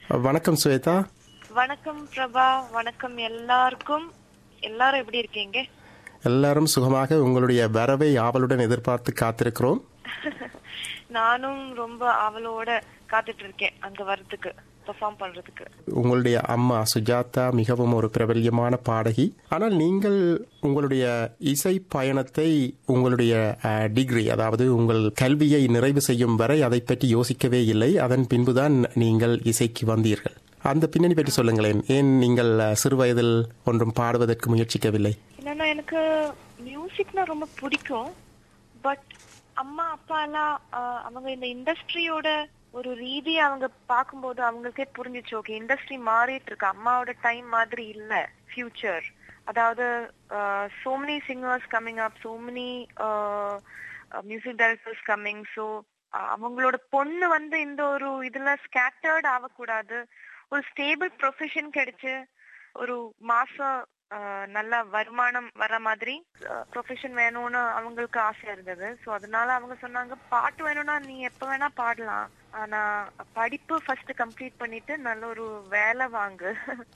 வணக்கம் ஸ்வேதா வணக்கம் பிரபா வணக்கம் எல்லாருக்கும் எல்லாரும் எப்படி இருக்கீங்க எல்லாரும் சுகமாக உங்களுடைய வரவை ஆவலுடன் எதிர்பார்த்து காத்திருக்கிறோம் நானும் ரொம்ப ஆவலோட காத்துட்டு இருக்கேன் அங்க வர்றதுக்கு பெர்ஃபார்ம் பண்றதுக்கு உங்களுடைய அம்மா சுஜாதா மிகவும் ஒரு பிரபல்யமான பாடகி ஆனால் நீங்கள் உங்களுடைய இசை பயணத்தை உங்களுடைய டிகிரி அதாவது உங்கள் கல்வியை நிறைவு செய்யும் வரை அதை பற்றி யோசிக்கவே இல்லை அதன் பின்புதான் நீங்கள் இசைக்கு வந்தீர்கள் அந்த பின்னணி பற்றி சொல்லுங்களேன் ஏன் நீங்கள் அஹ், சிறு வயதில் ஒன்றும் பாடுவதற்கு முயற்சிக்கவில்லை என்னன்னா எனக்கு மியூசிக்னா ரொம்ப பிடிக்கும் பட் அம்மா அப்பா எல்லாம் ஆஹ், அவங்க இந்த இண்டஸ்ட்ரியோட ஒரு ரீதி அவங்க பார்க்கும்போது அவங்களுக்கே புரிஞ்சிச்சு ஓகே இண்டஸ்ட்ரி மாறிட்டு இருக்கு அம்மாவோட டைம் மாதிரி இல்ல ஃபியூச்சர் அதாவது so many singers coming up so many music directors coming so அவங்களோட பொண்ணு வந்து இந்த ஒரு இதுல ஸ்கேட்டர்ட் ஆகக்கூடாது ஒரு ஸ்டேபிள் ப்ரொஃபஷன் கிடைச்சு ஒரு மாசம் ஆஹ், நல்ல வருமானம் வர மாதிரி ப்ரொஃபஷன் வேணும்னு அவங்களுக்கு ஆசை இருந்தது ஸோ அதனால அவங்க சொன்னாங்க பாட்டு வேணும்னா நீ எப்ப வேணா பாடலாம் ஆனா படிப்பு ஃபர்ஸ்ட் கம்ப்ளீட் பண்ணிட்டு நல்ல ஒரு வேலை வாங்கு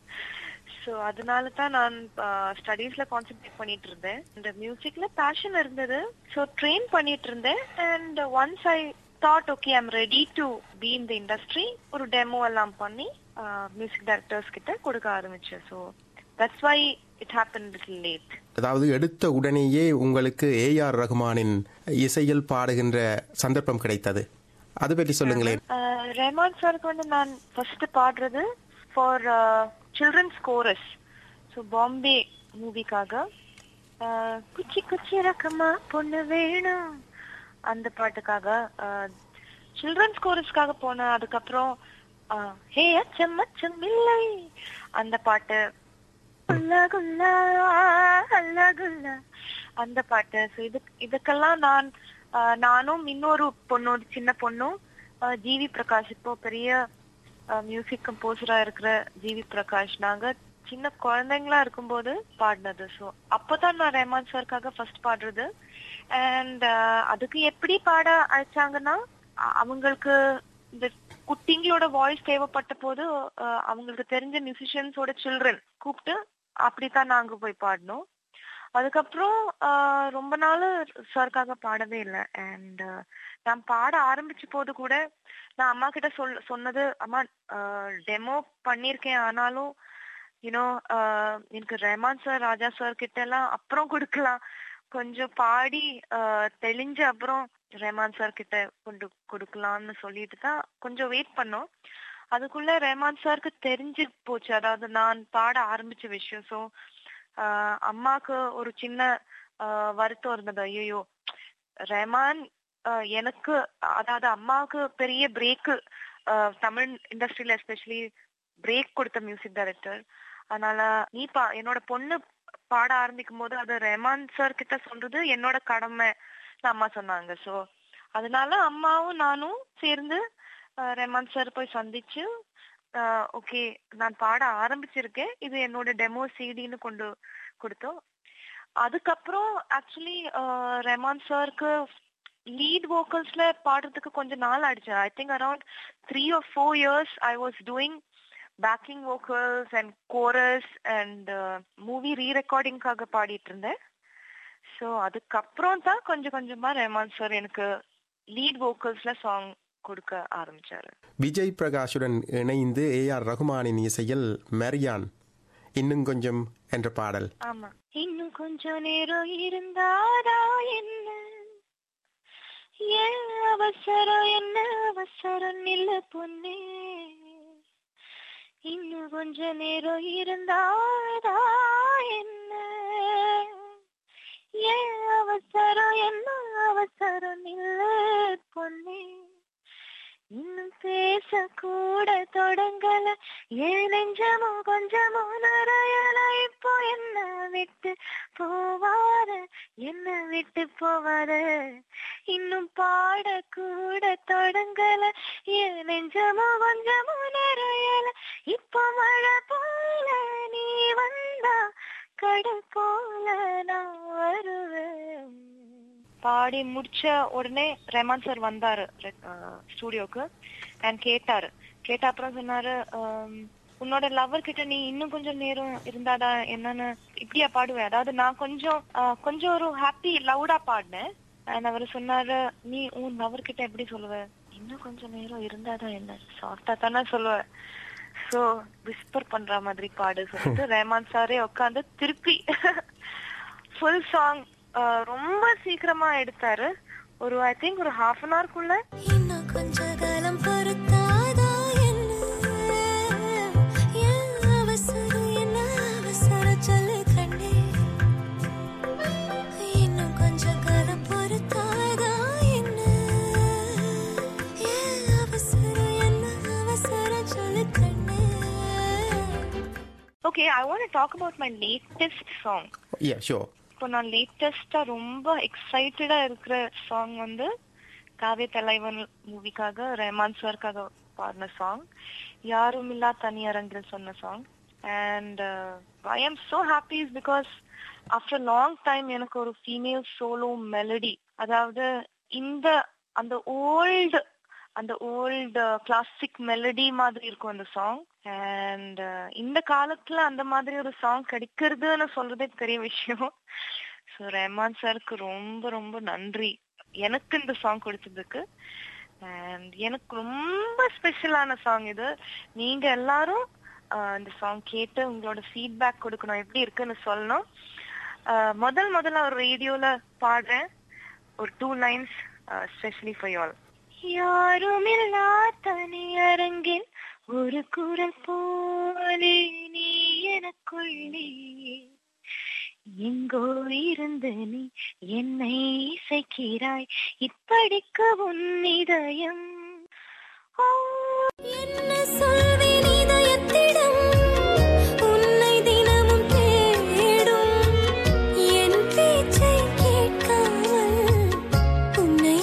ஸோ அதனால தான் நான் ஸ்டடீஸ்ல கான்சென்ட்ரேட் பண்ணிட்டு இருந்தேன் இந்த மியூசிக்ல பேஷன் இருந்தது ஸோ ட்ரெயின் பண்ணிட்டு இருந்தேன் and once I thought okay I'm ready to be in the industry ஒரு டெமோ எல்லாம் பண்ணி மியூசிக் டைரக்டர்ஸ் கிட்ட கொடுக்க ஆரம்பிச்சேன் so that's why it happen little late அதாவது எடுத்த உடனேயே உங்களுக்கு ஏஆர் ரகுமானின் இசையில் பாடுகின்ற சந்தர்ப்பம் கிடைத்தது அது பற்றி சொல்லுங்களேன் ரெஹ்மான் சாருக்கு வந்து நான் ஃபர்ஸ்ட் பாடுறது for children's chorus so Bombay மூவிக்காக குச்சி குச்சி ரக்கமா பொண்ணு வேணும் அந்த பாட்டுக்காக சில்ட்ரன்ஸ் கோரஸ்க்காக போனேன் அதுக்கப்புறம் ஆஹ், ஹே அச்சம் அச்சம் இல்லை அந்த பாட்டு குல்லா குல்லா அல்லா குல்லா அந்த பாட்டு ஸோ இது இதுக்கெல்லாம் நான் ஆஹ், நானும் இன்னொரு பொண்ணு ஒரு சின்ன பொண்ணும் ஆஹ், ஜிவி பிரகாஷ் இப்போ பெரிய மியூசிக் கம்போசரா இருக்கிற ஜிவி பிரகாஷ் நாங்க சின்ன குழந்தைங்களா இருக்கும்போது பாடினது ஸோ அப்போதான் நான் ரஹ்மான் சாருக்காக ஃபர்ஸ்ட் பாடுறது அண்ட் அதுக்கு எப்படி பாட அழைச்சாங்கன்னா அ- அவங்களுக்கு இந்த குட்டிங்களோட வாய்ஸ் தேவைப்பட்ட போது அஹ், அவங்களுக்கு தெரிஞ்ச மியூசிஷியன்ஸோட சில்ட்ரன் கூப்பிட்டு அப்படித்தான் நாங்க போய் பாடினோம் அதுக்கப்புறம் ஆஹ், ரொம்ப நாள் சாருக்காக பாடவே இல்லை அண்ட் நான் பாட ஆரம்பிச்ச போது கூட நான் அம்மா கிட்ட சொல் சொன்னது அம்மா டெமோ பண்ணியிருக்கேன் ஆனாலும் யூனோ எனக்கு ரஹ்மான் சார் ராஜா சார் கிட்ட எல்லாம் அப்புறம் கொடுக்கலாம் கொஞ்சம் பாடி ஆஹ், தெளிஞ்ச அப்புறம் ரஹ்மான் சார் கிட்ட கொண்டு கொடுக்கலாம்னு சொல்லிட்டு தான் கொஞ்சம் வெயிட் பண்ணோம் அதுக்குள்ள ரஹ்மான் சாருக்கு தெரிஞ்சு போச்சு அதாவது நான் பாட ஆரம்பிச்ச விஷயம் ஸோ அம்மாக்கு ஒரு சின்ன ஆஹ், வருத்தம் இருந்தது ஐயோ ரஹ்மான் ஆஹ், எனக்கு அதாவது அம்மாவுக்கு பெரிய பிரேக் தமிழ் இண்டஸ்ட்ரியில எஸ்பெஷலி பிரேக் கொடுத்த மியூசிக் டைரக்டர் அதனால நீ பா என்னோட பொண்ணு பாட ஆரம்பிக்கும் போது அது ரஹ்மான் சார் கிட்ட சொல்றது என்னோட கடமை அம்மா சொன்னாங்க சோ அதனால அம்மாவும் நானும் சேர்ந்து ஆஹ், ரஹ்மான் சார் போய் சந்திச்சு ஓகே நான் பாட ஆரம்பிச்சிருக்கேன் இது என்னோட டெமோ சிடின்னு கொண்டு கொடுத்தோம் அதுக்கப்புறம் ஆக்சுவலி ரஹ்மான் சாருக்கு லீட் வோக்கல்ஸ்ல பாடுறதுக்கு கொஞ்ச நாள் ஆயிடுச்சு I think around three or four years I was doing backing vocals and chorus and movie ரீ ரெக்கார்டிங்காக பாடிட்டு இருந்தேன் ஸோ அதுக்கப்புறம் தான் கொஞ்சம் கொஞ்சமா ரஹ்மான் சார் எனக்கு லீட் வோக்கல்ஸ்ல சாங் கொடுக்க ஆரம்பிச்சாரு விஜய் பிரகாஷுடன் இணைந்து ஏஆர் ரகுமானின் இசையில் மரியான் இன்னும் கொஞ்சம் என்ற பாடல் ஆமா இன்னும் கொஞ்ச நேரம் இருந்தாதா என்ன ஏன் அவசரம் என்ன அவசரம் இல்ல பொண்ணே இன்னும் கொஞ்ச நேரம் இருந்தாதா என்ன ஏன் அவசரம் என்ன அவசரம் இல்ல பொண்ணே இன்னும் பேச கூட தொடங்கல ஏன் நெஞ்சமோ கொஞ்சமோ நிறையல இப்போ என்ன விட்டு போவார என்ன விட்டு போவார இன்னும் பாட கூட தொடங்கல ஏன் நெஞ்சமோ கொஞ்சமோ நிறையல இப்போ மழை போல நீ வந்தா கடல் போல நான் வருவேன் பாடி முடிச்ச உடனே ரெமான் சார் வந்தாரு ஸ்டூடியோக்கு அண்ட் கேட்டாரு கேட்ட அப்புறம் சொன்னாரு "ஆம், உன்னோட லவர் கிட்ட நீ இன்னும் கொஞ்சம் நேரம் இருந்தாடா என்னன்னு இப்படியா பாடுவேன் அதாவது நான் கொஞ்சம் ஆஹ், கொஞ்சம் ஒரு ஹாப்பி லவுடா பாடினேன் அண்ட் அவர் சொன்னாரு நீ உன் லவர் கிட்ட எப்படி சொல்லுவ இன்னும் கொஞ்சம் நேரம் இருந்தாதான் என்ன சாஃப்டா தானே சொல்லுவ சோ விஸ்பர் பண்ற மாதிரி பாடு சொல்லிட்டு ரேமான் சாரே உட்காந்து திருப்பி ஃபுல் சாங் ரொம்ப சீக்கிரமா எடுத்தாரு ஒரு ஐ திங்க் ஒரு ஹாஃப் அன் ஹவர்க்குள்ள இன்னும் கொஞ்ச காலம் பொறுத்தாதா என்ன ஏன் அவசரம் என்ன அவசரம் சொல்லு கண்ணே இன்னும் கொஞ்ச காலம் பொறுத்தாதா என்ன ஏன் அவசரம் என்ன அவசரம் சொல்லு கண்ணே okay I want talk about my latest song yeah so இப்போ நான் லேட்டஸ்டா ரொம்ப எக்ஸைட்டடா இருக்கிற சாங் வந்து காவே தலைவன் மூவிக்காக ரஹ்மான் சார்க்காக பாடின சாங் யாரும் இல்லா தனியரங்கில் சொன்ன song and I am so happy is because after long time எனக்கு ஒரு ஃபீமேல் சோலோ மெலடி அதாவது இந்த அந்த ஓல்டு அந்த ஓல்டு கிளாசிக் மெலடி மாதிரி இருக்கும் அந்த சாங் அண்ட் இந்த காலத்துல அந்த மாதிரி ஒரு சாங் கிடைக்கிறதுன்னு சொல்றதே பெரிய விஷயம் ஸோ ரஹ்மான் சாருக்கு ரொம்ப ரொம்ப நன்றி எனக்கு இந்த சாங் கொடுத்ததுக்கு அண்ட் எனக்கு ரொம்ப ஸ்பெஷலான சாங் இது நீங்க எல்லாரும் ஆஹ், இந்த சாங் கேட்டு உங்களோட ஃபீட்பேக் கொடுக்கணும் எப்படி இருக்குன்னு சொல்லணும் ஆஹ், முதல் முதல்ல ஒரு ரேடியோல பாடுறேன் ஒரு two lines specially for all யாருமில்லா தனி அரங்கில் ஒரு குரல் போலே நீ எனக்குள்ளே எங்கோ இருந்து நீ என்னை இசைக்கிறாய் இப்படிக்கு உன் இதயம் ஓ என்ன சொல்வேன் இதயத்திடம் உன்னை தினமும் தேடும் என் பேச்சை கேட்காமல் உன்னை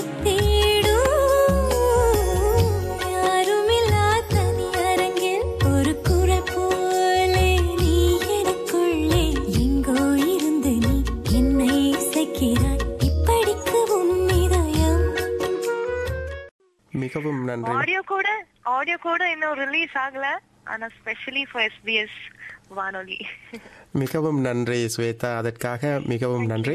தேடும் யாருமில்லா தனி அரங்கில் ஒரு குரல் போலே நீ எனக்குள்ளே எங்கோ இருந்து நீ என்னை இசைக்கிறாய் இப்படிக்கு உன் இதயம் மிகவும் நன்றி ஆடியோ கூட ஆடியோ கூட இன்னும் ரிலீஸ் ஆகல ஆனா ஸ்பெஷலி ஃபார் எஸ்பிஎஸ் வானொலி மிகவும் நன்றி ஸ்வேதா அதற்காக மிகவும் நன்றி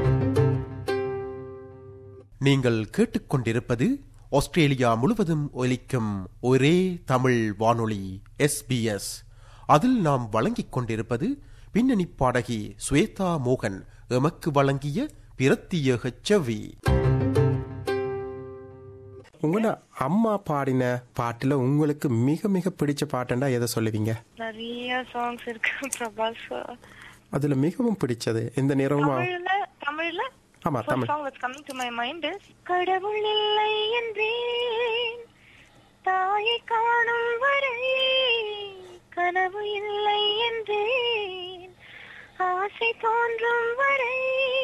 நீங்கள் கேட்டுக்கொண்டிருப்பது ஆஸ்திரேலியா முழுவதும் ஒலிக்கும் ஒரே தமிழ் வானொலி எஸ்பிஎஸ் அதில் நாம் வழங்கிக் கொண்டிருப்பது பின்னணி பாடகி ஸ்வேதா மோகன் எமக்கு வழங்கிய பிரத்தியேக செவி உங்களோட அம்மா பாடின பாட்டுல உங்களுக்கு மிக மிக பிடிச்ச பாட்டுண்டா எதை சொல்லுவீங்க நிறைய சாங்ஸ் இருக்கு பிரபாஸ் அதுல மிகவும் பிடிச்சது எந்த நேரமும் தமிழ்ல தமிழ்ல ஆமா First Tamil song that's coming to my mind is கடவுள் இல்லை என்றேன் தாயை காணும் வரை கனவு இல்லை என்றேன் ஆசை தோன்றும் வரை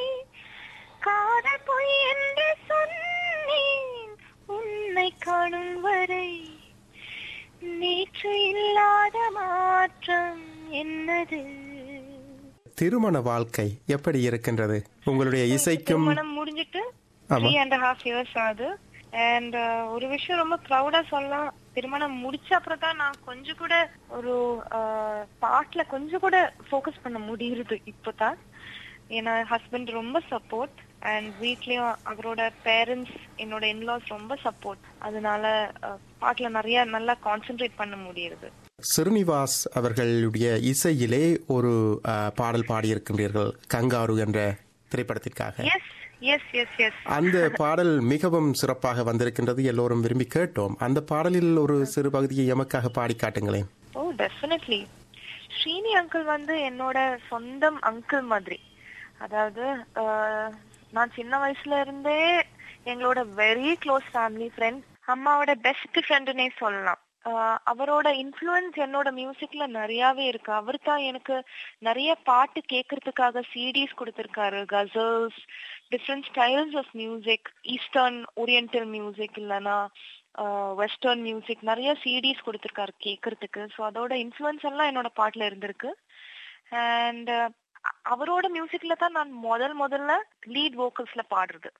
காதல் பொய் என்று சொன்னேன் உன்னை காணும் வரை நேற்று இல்லாத மாற்றம் என்னது திருமண வாழ்க்கை எப்படி இருக்கின்றது உங்களுடைய இசைக்கும் திருமணம் முடிஞ்சிட்டு ஆமா. த்ரீ அண்ட் ஹாஃப் இயர்ஸ் ஆகுது அண்ட் ஒரு விஷயம் ரொம்ப ப்ரௌடா சொல்லலாம் திருமணம் முடிச்ச அப்புறம் தான் நான் கொஞ்சம் கூட ஒரு ஆஹ், பாட்டுல கொஞ்சம் கூட ஃபோக்கஸ் பண்ண முடியுது இப்போதான் ஏன்னா ஹஸ்பண்ட் ரொம்ப சப்போர்ட் அண்ட் வீட்லயும் அவரோட பேரண்ட்ஸ் என்னோட இன்லாஸ் ரொம்ப சப்போர்ட் அதனால ஆஹ், பாட்டுல நிறைய நல்லா கான்சென்ட்ரேட் பண்ண முடியுது ஸ்ரீனிவாஸ் அவர்களுடைய இசையிலே ஒரு அஹ், பாடல் பாடியிருக்கின்றீர்கள் கங்காரு என்ற திரைப்படத்திற்காக எஸ் எஸ் எஸ் எஸ் அந்த பாடல் மிகவும் சிறப்பாக வந்திருக்கின்றது எல்லோரும் விரும்பி கேட்டோம் அந்த பாடலில் ஒரு சிறு பகுதியை எமக்காக பாடி காட்டுங்களேன் ஓ டெஃபினெட்லி ஸ்ரீனி அங்கிள் வந்து என்னோட சொந்தம் அங்கிள் மாதிரி அதாவது ஆஹ், நான் சின்ன வயசுல இருந்தே எங்களோட வெரி க்ளோஸ் ஃபேமிலி ஃப்ரெண்ட் அம்மாவோட பெஸ்ட் ஃப்ரெண்டுனே சொல்லலாம் ஆஹ், அவரோட இன்ஃப்ளூயன்ஸ் என்னோட மியூசிக்ல நிறையவே இருக்கு அவர் தான் எனக்கு நிறைய பாட்டு கேட்கறதுக்காக சிடிஸ் கொடுத்திருக்காரு ghazals different styles of music eastern oriental music இல்லைன்னா வெஸ்டர்ன் மியூசிக் நிறைய சிடிஸ் கொடுத்திருக்காரு கேட்கறதுக்கு ஸோ அதோட இன்ஃப்ளூயன்ஸ் எல்லாம் என்னோட பாட்டுல இருந்திருக்கு அண்ட் அவரோட மியூசிக்ல தான் நான் முதல் முதல்ல லீட் வோக்கல்ஸ்ல பாடுறது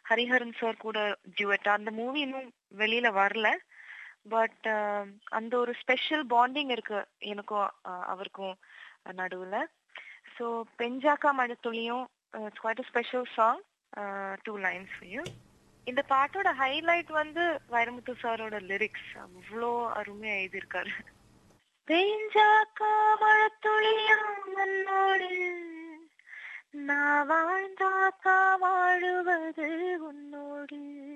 ஹரிஹரன் சார் கூட டியூட் அந்த மூவி இன்னும் வெளியில வரல பட் அந்த ஒரு ஸ்பெஷல் பாண்டிங் இருக்கு எனக்கும் அஹ், அவருக்கும் நடுவுல ஸோ பெஞ்சாக்கா மழத்துளியும் it's quite special song two lines you இந்த பாட்டோட ஹைலைட் வந்து வைரமுத்து சாரோட லிரிக்ஸ் அவ்வளோ அருமையா எழுதியிருக்காரு பெஞ்சாக்கா மழத்துளியும் மண்ணோடு நான் வாழ்ந்தாக்கா வாழுவது உன்னோடு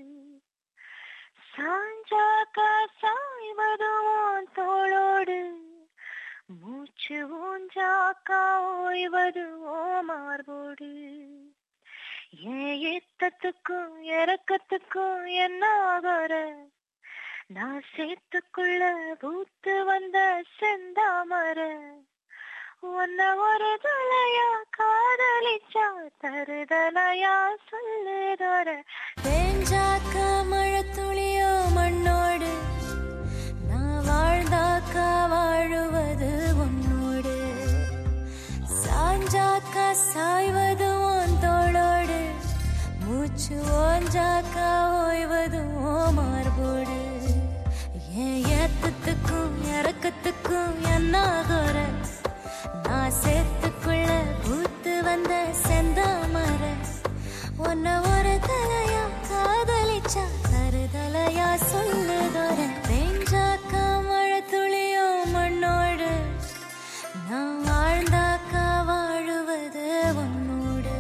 சாஞ்சாக்கா சாய்வது உன் தோளோடு மூச்சு ஊஞ்சாக்கா ஓய்வது ஓ மார்போடு ஏன் ஏத்தத்துக்கும் இறக்கத்துக்கும் என்ன ஆகார நான் சேத்துக்குள்ள பூத்து வந்த செந்தாமர உன்ன ஒரு தலையா காதலிச்சா தருதலையா சொல்லுதோர தேஞ்சாக்கா மழை துளியோ மண்ணோடு நான் வாழ்ந்தாக்கா வாழுவது உன்னோடு சாஞ்சாக்கா சாய்வது உன் தோளோடு மூச்சு ஓஞ்சாக்கா ஓய்வது ஓ மார்போடு ஏன் ஏத்தத்துக்கும் இறக்கத்துக்கும் என்ன குற நான் சேத்துக்குள்ள பூத்து வந்த செந்தாமர உன்னை ஒரு தலையா காதலிச்சா தருதலையா சொல்லுதோர பெஞ்சாக்கா மழை துளியோ மண்ணோடு நான் வாழ்ந்தாக்கா வாழுவது உன்னோடு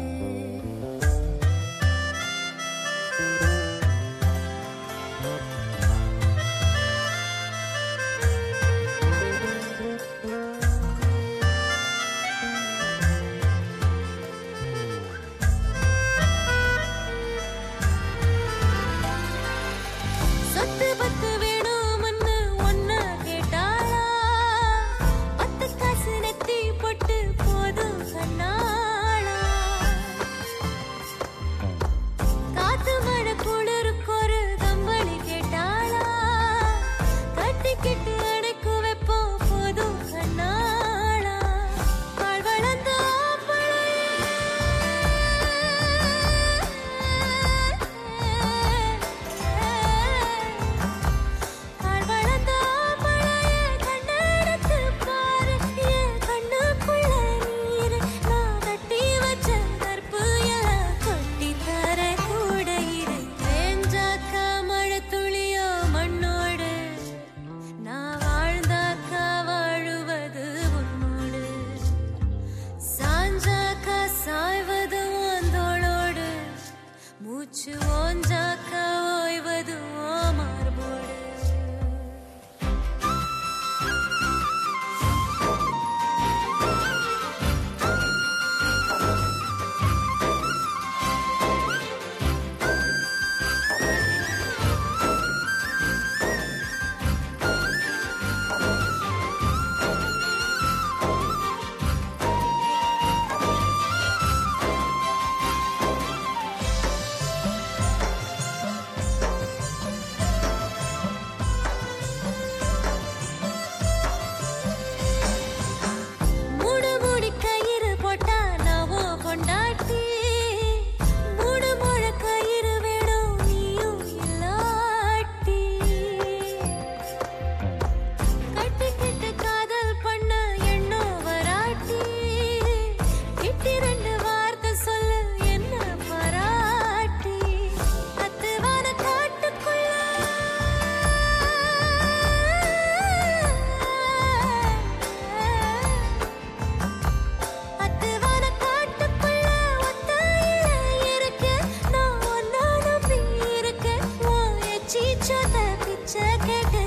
சொத்து பத்து வேணும்னு ஒன்ன கேட்டாளா பத்து காசு நெத்தி போட்டு போதும் கண்ணாளா காத்து மழை குளிருக்கு ஒரு கம்பளி கேட்டாளா கட்டிக்கிட்டு அடைக்கு வைப்போம் போதும் கண்ணாளா பால் வளர்ந்த பால் வளர்ந்த மழையே கண்ணெடுத்து பாரு என் கண்ணுக்குள்ள நீரு நான் கட்டி வச்ச கற்பு எல்லாம் கொட்டி தர கூட இரு வேஞ்சாக்கா மழை துளியோ மண்ணோடு நான் வாழ்ந்தாக்கா வாழுவது உன்னோடு சாஞ்சாக்கா சாய்வது உன் தோளோடு மூச்சு ஓஞ்சாக்கா ஓய்வது ஓ மார்போடு மூடு மூடி கயிறு போட்டா நாவோ கொண்டாட்டி மூடு முழ கயிறு வேணும் நீயும் இல்லாட்டி கட்டிக்கிட்டு காதல் பண்ண எண்ணம் வராட்டி கிட்டி ரெண்டு வார்த்தை சொல்லு என்ன பராட்டி அத்துவான காட்டுக்குள்ள அத்துவான காட்டுக்குள்ள ஒத்தையில இருக்கேன். நான் உன்னை நம்பி இருக்கேன். உன் எச்சி சொத பிச்சை கேட்டு